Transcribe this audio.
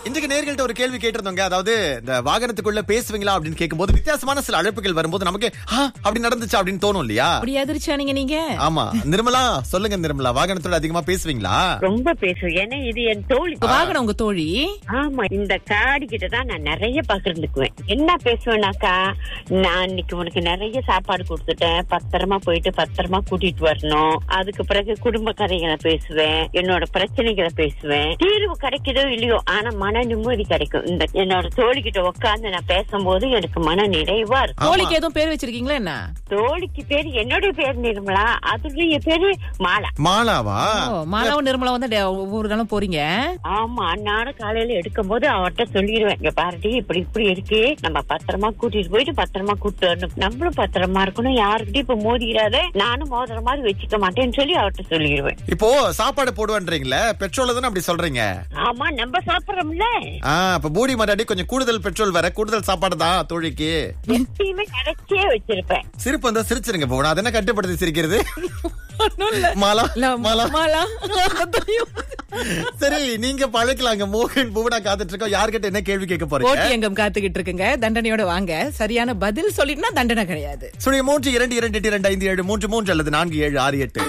இன்றைக்கு நேர்கள்ட்ட ஒரு கேள்வி கேட்டிருந்தோங்க அதாவது இந்த வாகனத்துக்குள்ள பேசுவீங்களா அப்படின்னு கேட்கும்போது வித்தியாசமான சில அழைப்புகள் வரும்போது நமக்கு "ஆ, அப்படி நடந்துச்சு அப்படின்னு தோணும் இல்லையா அப்படி அதிர்ச்சானீங்க நீங்க ஆமா நிர்மலா சொல்லுங்க நிர்மலா வாகனத்தோட அதிகமா பேசுவீங்களா ரொம்ப பேசுவேன் ஏன்னா இது என் தோழி உங்க வாகனம் உங்க தோழி ஆமா இந்த காடி கிட்ட தான் நான் நிறைய பகிர்ந்துக்குவேன் என்ன பேசுவேனாக்கா நான் இன்னைக்கு உனக்கு நிறைய சாப்பாடு கொடுத்துட்டேன் பத்திரமா போயிட்டு பத்திரமா கூட்டிட்டு வரணும் அதுக்கு பிறகு குடும்ப கதைகளை பேசுவேன் என்னோட பிரச்சனைகளை பேசுவேன் தீர்வு கிடைக்குதோ இல்லையோ ஆனா மன நிம்மதி கிடைக்கும் இந்த என்னோட தோழி கிட்ட உட்கார்ந்து நான் பேசும்போது எனக்கு மன நிறைவா இருக்கும் தோழிக்கு எதுவும் பேர் வச்சிருக்கீங்களா என்ன தோழிக்கு பேரு என்னுடைய பேர் நிர்மலா அதுடைய பேரு மாலா மாலாவா ஓ, மாலாவும் நிர்மலா வந்து டே- ஒவ்வொரு நாளும் போறீங்க ஆமா நானும் காலையில எடுக்கும் போது அவர்கிட்ட சொல்லிடுவேன் இங்க பாருடி இப்படி இப்படி இருக்கு நம்ம பத்திரமா கூட்டிட்டு போயிட்டு பத்திரமா கூட்டிட்டு வரணும் நம்மளும் பத்திரமா இருக்கணும் யாருக்கிட்டையும் இப்ப மோதிராத நானும் மோதிர மாதிரி வச்சுக்க மாட்டேன்னு சொல்லி அவர்கிட்ட சொல்லிடுவேன் இப்போ சாப்பாடு போடுவேன்றீங்களே பெட்ரோல தானே அப்படி சொல்றீங்க ஆமா நம்ம சாப்பிடுறோம்ல ஆ அப்ப பூடி மாட்டாடி கொஞ்சம் கூடுதல் பெட்ரோல் வேற கூடுதல் சாப்பாடு தான் தோழிக்கு எப்பயுமே கிடைச்சே வச்சிருப்பேன் சிரிப்பு வந்தா சிரிச்சிருங்க போனா அதென்ன கட்டுப்படுத்தி சிரிக்கிறது ஒண்ணும் இல்ல. மாலா இல்ல, மாலா மாலா அதையும் சரி நீங்க பழைக்கலாங்க மோகன் பூவனா காத்துட்டு இருக்கோம் யார்கிட்ட என்ன கேள்வி கேட்க போறீங்க போட்டி எங்கம் காத்துக்கிட்டு இருக்குங்க தண்டனையோட வாங்க சரியான பதில் சொல்லிட்டுனா தண்டனை கிடையாது சுழிய மூன்று இரண்டு இரண்டு எட்டு இரண்டு ஐந்து ஏழு மூன்று மூன்று அல்லது நான்கு ஏழு ஆறு எட்டு